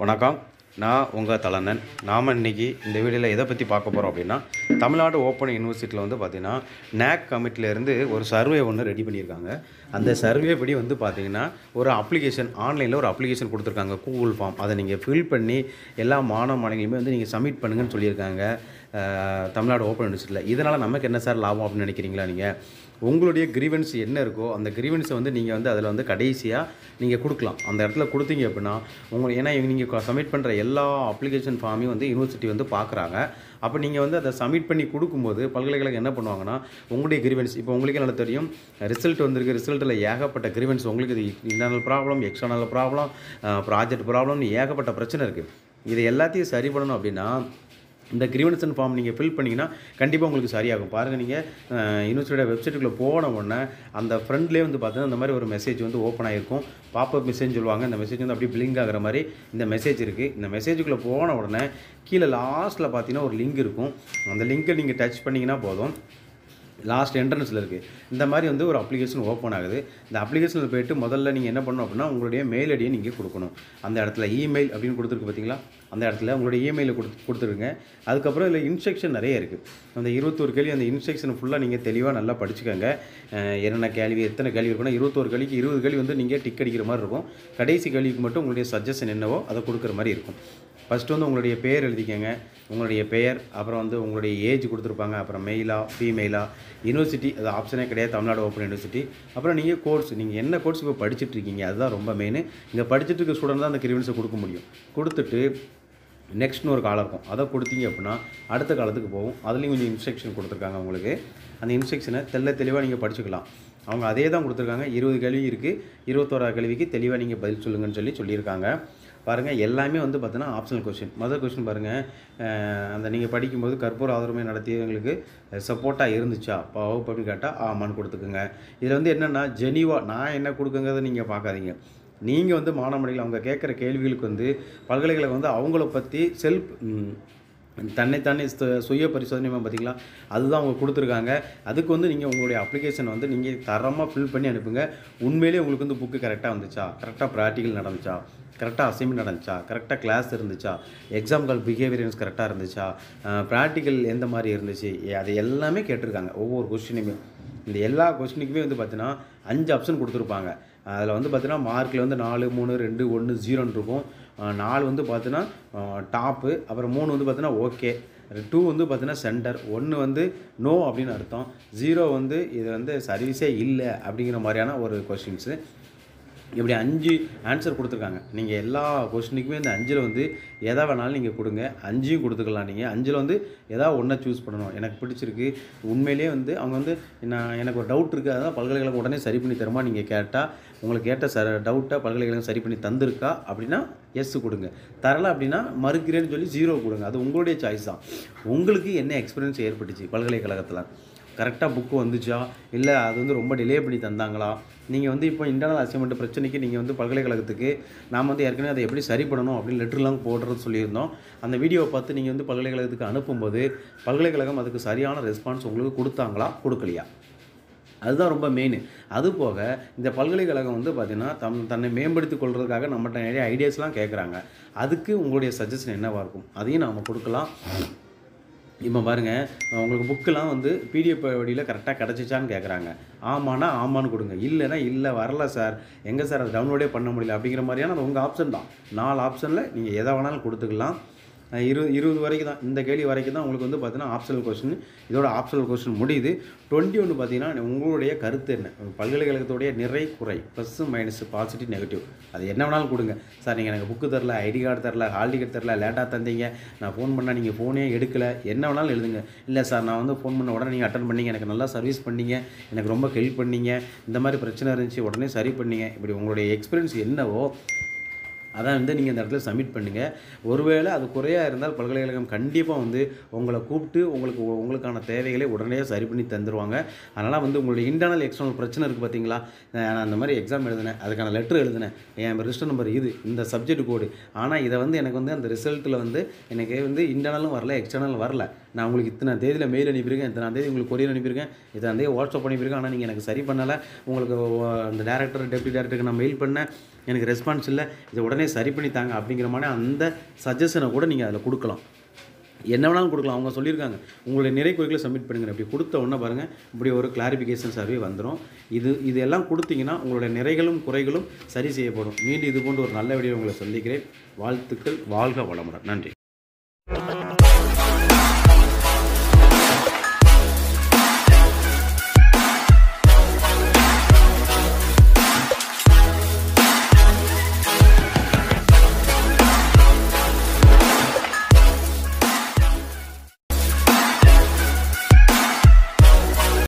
வணக்கம் நான் உங்கள் தலனன் நாம் இன்னைக்கு இந்த வீடியோவில் எதை பற்றி பார்க்க போகிறோம் அப்படின்னா தமிழ்நாடு ஓப்பன் யூனிவர்சிட்டியில் வந்து பார்த்திங்கன்னா நேக் கமிட்டிலேருந்து ஒரு சர்வே ஒன்று ரெடி பண்ணியிருக்காங்க அந்த சர்வே படி வந்து பார்த்திங்கன்னா ஒரு அப்ளிகேஷன் ஆன்லைனில் ஒரு அப்ளிகேஷன் கொடுத்துருக்காங்க கூகுள் ஃபார்ம் அதை நீங்கள் ஃபில் பண்ணி எல்லா மாணவ மாணவிகளுமே வந்து நீங்கள் சப்மிட் பண்ணுங்கன்னு சொல்லியிருக்காங்க அஹ், தமிழ்நாடு ஓப்பன் யூனிவர்சிட்டியில் இதனால் நமக்கு என்ன சார் லாபம் அப்படின்னு நினைக்கிறீங்களா நீங்கள் உங்களுடைய கிரீவன்ஸ் என்ன இருக்கோ அந்த கிரீவன்ஸை வந்து நீங்கள் வந்து அதில் வந்து கடைசியாக நீங்கள் கொடுக்கலாம் அந்த இடத்துல கொடுத்தீங்க அப்படின்னா உங்களுக்கு ஏன்னா நீங்கள் சப்மிட் பண்ணுற எல்லா அப்ளிகேஷன் ஃபார்மையும் வந்து யூனிவர்சிட்டி வந்து பார்க்குறாங்க அப்போ நீங்கள் வந்து அதை சப்மிட் பண்ணி கொடுக்கும்போது பல்கலைக்கழகம் என்ன பண்ணுவாங்கன்னா உங்களுடைய கிரீவன்ஸ் இப்போ உங்களுக்கே நல்லா தெரியும் ரிசல்ட் வந்திருக்கு ரிசல்ட்டில் ஏகப்பட்ட கிரீவன்ஸ் உங்களுக்கு இது internal problem external problem project ப்ராப்ளம்னு ஏகப்பட்ட பிரச்சனை இருக்குது இது எல்லாத்தையும் சரி பண்ணணும் அப்படின்னா இந்த கிரீவன்சன் ஃபார்ம் நீங்கள் ஃபில் பண்ணிங்கன்னா கண்டிப்பாக உங்களுக்கு சரியாகும் பாருங்கள் நீங்கள் யூனிவர்சிட்டியோட வெப்சைட்டுக்குள்ளே போன உடனே அந்த ஃப்ரண்ட்லேயே வந்து பார்த்தீங்கன்னா இந்த மாதிரி ஒரு மெசேஜ் வந்து ஓப்பன் ஆகிருக்கும் பாப்பப் மெசேஜ் சொல்லுவாங்க இந்த மெசேஜ் வந்து அப்படியே பிளிங்க் ஆகிற மாதிரி இந்த மெசேஜ் இருக்குது இந்த மெசேஜுக்குள்ளே போன உடனே கீழே லாஸ்ட்டில் பார்த்தீங்கன்னா ஒரு லிங்க் இருக்கும் அந்த லிங்க்கை நீங்கள் டச் பண்ணிங்கன்னா போதும் லாஸ்ட் என்ட்ரன்ஸில் இருக்குது இந்த மாதிரி வந்து ஒரு அப்ளிகேஷன் ஓப்பன் ஆகுது இந்த அப்ளிகேஷனில் போயிட்டு முதல்ல நீங்கள் என்ன பண்ணணும் அப்படின்னா உங்களுடைய மெயில் ஐடியை நீங்கள் கொடுக்கணும் அந்த இடத்துல இமெயில் அப்படின்னு கொடுத்துருக்கு பார்த்தீங்களா அந்த இடத்துல உங்களுடைய இமெயிலை கொடுத்து கொடுத்துருங்க அதுக்கப்புறம் இதில் இன்ஸ்ட்ரக்ஷன் நிறைய இருக்குது அந்த இருபத்தோரு கேள்வி அந்த இன்ஸ்ட்ரக்ஷன் ஃபுல்லாக நீங்கள் தெளிவாக நல்லா படிச்சுக்கோங்க அஹ் என்னென்ன கேள்வி எத்தனை கேள்வி இருக்குன்னா இருபத்தோரு கேள்விக்கு இருபது கேள்வி வந்து நீங்கள் டிக் அடிக்கிற மாதிரி இருக்கும் கடைசி கேள்விக்கு மட்டும் உங்களுடைய சஜஷன் என்னவோ அதை கொடுக்குற மாதிரி இருக்கும் ஃபஸ்ட்டு வந்து உங்களுடைய பேர் எழுதிக்கங்க உங்களுடைய பெயர் அப்புறம் வந்து உங்களுடைய ஏஜ் கொடுத்துருப்பாங்க அப்புறம் மெயிலா ஃபீமெயிலா யூனிவர்சிட்டி அது ஆப்ஷனே கிடையாது தமிழ்நாடு ஓப்பன் யூனிவர்சிட்டி அப்புறம் நீங்கள் கோர்ஸ் நீங்கள் என்ன கோர்ஸ் இப்போ படிச்சுட்டு இருக்கீங்க அதுதான் ரொம்ப மெயின் இங்கே படிச்சுட்டு இருக்க ஸ்டூடெண்ட் தான் அந்த கிரிவன்ஸை கொடுக்க முடியும் கொடுத்துட்டு நெக்ஸ்ட்னு ஒரு காலம் இருக்கும் அதை கொடுத்தீங்க அப்படின்னா அடுத்த காலத்துக்கு போகும் அதுலேயும் கொஞ்சம் இன்ஸ்ட்ரக்ஷன் கொடுத்துருக்காங்க உங்களுக்கு அந்த இன்ஸ்ட்ரக்ஷனை தெல்ல தெளிவாக நீங்கள் படிச்சுக்கலாம் அவங்க அதே தான் கொடுத்துருக்காங்க இருபது கேள்வி இருக்குது இருபத்தோராது கேள்விக்கு தெளிவாக நீங்கள் பதில் சொல்லுங்கன்னு சொல்லி சொல்லியிருக்காங்க பாருங்கள் எல்லாமே வந்து பார்த்தீங்கன்னா ஆப்ஷனல் கொஷின் முதல் கொஷின் பாருங்கள் அந்த நீங்கள் படிக்கும்போது கற்பூர ஆதரவை நடத்தியவங்களுக்கு சப்போர்ட்டாக இருந்துச்சா இப்போ வகுப்பு அப்படின்னு கேட்டால் ஆமான்னு கொடுத்துக்குங்க இதில் வந்து என்னென்னா ஜெனிவா நான் என்ன கொடுக்குங்கிறத நீங்கள் பார்க்காதீங்க நீங்கள் வந்து மாணவர்கள் அவங்க கேட்குற கேள்விகளுக்கு வந்து பல்கலைக்கழகம் வந்து அவங்கள பற்றி செல்ஃப் தன்னைத்தானே சு- சுய பரிசோதனை பார்த்தீங்களா அதுதான் அவங்க கொடுத்துருக்காங்க அதுக்கு வந்து நீங்கள் உங்களுடைய அப்ளிகேஷன் வந்து நீங்கள் தரமாக ஃபில் பண்ணி அனுப்புங்க உண்மையிலேயே உங்களுக்கு வந்து புக்கு கரெக்டாக வந்துச்சா கரெக்டாக ப்ராக்டிக்கல் நடந்துச்சா கரெக்டாக அசைன்மெண்ட் நடந்துச்சா கரெக்டாக கிளாஸ் இருந்துச்சா எக்ஸாம்கள் பிஹேவியரன்ஸ் கரெக்டாக இருந்துச்சா ப்ராக்டிக்கல் எந்த மாதிரி இருந்துச்சு அது எல்லாமே கேட்டிருக்காங்க ஒவ்வொரு கொஸ்டினுமே இந்த எல்லா கொஸ்டினுக்குமே வந்து பார்த்தீங்கன்னா அஞ்சு ஆப்ஷன் கொடுத்துருப்பாங்க அதில் வந்து பார்த்தீங்கன்னா மார்க்கில் வந்து நாலு மூணு ரெண்டு ஒன்று ஜீரோன்னு இருக்கும் அஹ் நாலு வந்து பார்த்தீங்கன்னா டாப்பு அப்புறம் மூணு வந்து பார்த்தீங்கன்னா ஓகே டூ வந்து பார்த்தீங்கன்னா சென்டர் ஒன்று வந்து நோ அப்படின்னு அர்த்தம் ஜீரோ வந்து இது வந்து சர்வீஸே இல்லை அப்படிங்கிற மாதிரியான ஒரு கொஷின்ஸு இப்படி அஞ்சு ஆன்சர் கொடுத்துருக்காங்க நீங்கள் எல்லா கொஸ்டினுக்குமே இந்த அஞ்சில் வந்து எதை வேணாலும் நீங்கள் கொடுங்க அஞ்சையும் கொடுத்துக்கலாம் நீங்கள் அஞ்சில் வந்து எதாவது ஒன்றை சூஸ் பண்ணணும் எனக்கு பிடிச்சிருக்கு உண்மையிலேயே வந்து அவங்க வந்து நான் எனக்கு ஒரு டவுட் இருக்குது அதான் பல்கலைக்கழகம் உடனே சரி பண்ணி தருமா நீங்கள் கேட்டால் உங்களுக்கு கேட்ட ச டவுட்டை பல்கலைக்கழகம் சரி பண்ணி தந்திருக்கா அப்படின்னா எஸ் கொடுங்க தரல அப்படின்னா மறுக்கிறேன்னு சொல்லி ஜீரோ கொடுங்க அது உங்களுடைய சாய்ஸ் தான் உங்களுக்கு என்ன எக்ஸ்பீரியன்ஸ் ஏற்பட்டுச்சு பல்கலைக்கழகத்தில் கரெக்டாக புக்கு வந்துச்சா இல்லை அது வந்து ரொம்ப டிலே பண்ணி தந்தாங்களா நீங்கள் வந்து இப்போ இன்டர்னல் அசைன்மெண்ட் பிரச்சனைக்கு நீங்கள் வந்து பல்கலைக்கழகத்துக்கு நாம் வந்து ஏற்கனவே அதை எப்படி சரி பண்ணணும் அப்படின்னு லெட்டர்லாம் போடுறது சொல்லியிருந்தோம் அந்த வீடியோவை பார்த்து நீங்கள் வந்து பல்கலைக்கழகத்துக்கு அனுப்பும்போது பல்கலைக்கழகம் அதுக்கு சரியான ரெஸ்பான்ஸ் உங்களுக்கு கொடுத்தாங்களா கொடுக்கலையா அதுதான் ரொம்ப மெயின் அது போக இந்த பல்கலைக்கழகம் வந்து பார்த்திங்கன்னா தம் தன்னை மேம்படுத்திக் கொள்றதுக்காக நம்மகிட்ட நிறைய ஐடியாஸ்லாம் கேட்குறாங்க அதுக்கு உங்களுடைய சஜஷன் என்னவாக இருக்கும் அதையும் நாம் கொடுக்கலாம் இப்போ பாருங்கள் உங்களுக்கு புக்கெலாம் வந்து பிடிஎஃப் வழியில் கரெக்டாக கிடச்சிச்சான்னு கேட்குறாங்க ஆமானா ஆமான்னு கொடுங்க இல்லைன்னா இல்லை வரல சார் எங்கே சார் அதை டவுன்லோடே பண்ண முடியல அப்படிங்கிற மாதிரியான அது உங்கள் ஆப்ஷன் தான் நாலு ஆப்ஷனில் நீங்கள் எதை வேணாலும் கொடுத்துக்கலாம் அஹ் இரு இருபது வரைக்கும் தான் இந்த கேள்வி வரைக்கும் தான் உங்களுக்கு வந்து பார்த்தீங்கன்னா ஆப்ஷனல் கொஸ்டின் இதோட ஆப்ஷனல் கொஸ்டின் முடியுது டுவெண்ட்டி ஒன்று பார்த்தீங்கன்னா உங்களுடைய கருத்து என்ன பல்கலைக்கழகத்துடைய நிறை குறை ப்ளஸ் மைனஸ் பாசிட்டிவ் நெகட்டிவ் அது என்ன வேணாலும் கொடுங்க சார் நீங்கள் எனக்கு புக்கு தரல ஐடி கார்டு தரல ஹால் டிக்கெட் தரல லேட்டாக தந்தீங்க நான் ஃபோன் பண்ணால் நீங்கள் ஃபோனே எடுக்கல என்ன வேணாலும் எழுதுங்க இல்லை சார் நான் வந்து ஃபோன் பண்ண உடனே நீங்கள் அட்டன் பண்ணீங்க எனக்கு நல்லா சர்வீஸ் பண்ணீங்க எனக்கு ரொம்ப ஹெல்ப் பண்ணீங்க இந்த மாதிரி பிரச்சனை இருந்துச்சு உடனே சரி பண்ணீங்க இப்படி உங்களுடைய எக்ஸ்பீரியன்ஸ் என்னவோ அதான் வந்து நீங்கள் இந்த இடத்துல சப்மிட் பண்ணுங்கள் ஒருவேளை அது குறையாக இருந்தால் பல்கலைக்கழகம் கண்டிப்பாக வந்து உங்களை கூப்பிட்டு உங்களுக்கு உங்களுக்கான தேவைகளை உடனடியாக சரி பண்ணி தந்துடுவாங்க அதனால் வந்து உங்களுடைய இன்டர்னல் எக்ஸ்டர்னல் பிரச்சனை இருக்குது பார்த்தீங்களா நான் அந்த மாதிரி எக்ஸாம் எழுதினேன் அதுக்கான லெட்டர் எழுதினேன் என் ரிஜிஸ்டர் நம்பர் இது இந்த சப்ஜெக்ட் கோடு ஆனால் இதை வந்து எனக்கு வந்து அந்த ரிசல்ட்டில் வந்து எனக்கு வந்து இன்டர்னலும் வரல எக்ஸ்டர்னலும் வரல நான் உங்களுக்கு இத்தனை தேதியில் மெயில் அனுப்பியிருக்கேன் இத்தனை தேதி உங்களுக்கு கொரியர் அனுப்பியிருக்கேன் இத்தனை தேதி வாட்ஸ்அப் பண்ணியிருக்கேன் ஆனால் நீங்கள் எனக்கு சரி பண்ணலை உங்களுக்கு அஹ், அந்த டேரக்டர் டெப்டி டேரக்டருக்கு நான் மெயில் பண்ணேன் எனக்கு ரெஸ்பான்ஸ் இல்லை இதை உடனே சரி பண்ணி தாங்க அப்படிங்கிற மாதிரி அந்த சஜஷனை கூட நீங்கள் அதில் கொடுக்கலாம் என்ன வேணாலும் கொடுக்கலாம் அவங்க சொல்லியிருக்காங்க உங்களுடைய நிறை குறிகளை சப்மிட் பண்ணுங்க அப்படி கொடுத்த உடனே பாருங்கள் இப்படி ஒரு கிளாரிஃபிகேஷன் சர்வே வந்துடும் இது இது எல்லாம் கொடுத்தீங்கன்னா உங்களுடைய நிறைகளும் குறைகளும் சரி செய்யப்படும் மீண்டும் இது போன்ற ஒரு நல்ல வீடியோ உங்களை சந்திக்கிறேன் வாழ்த்துக்கள் வாழ்க வளமுடன் நன்றி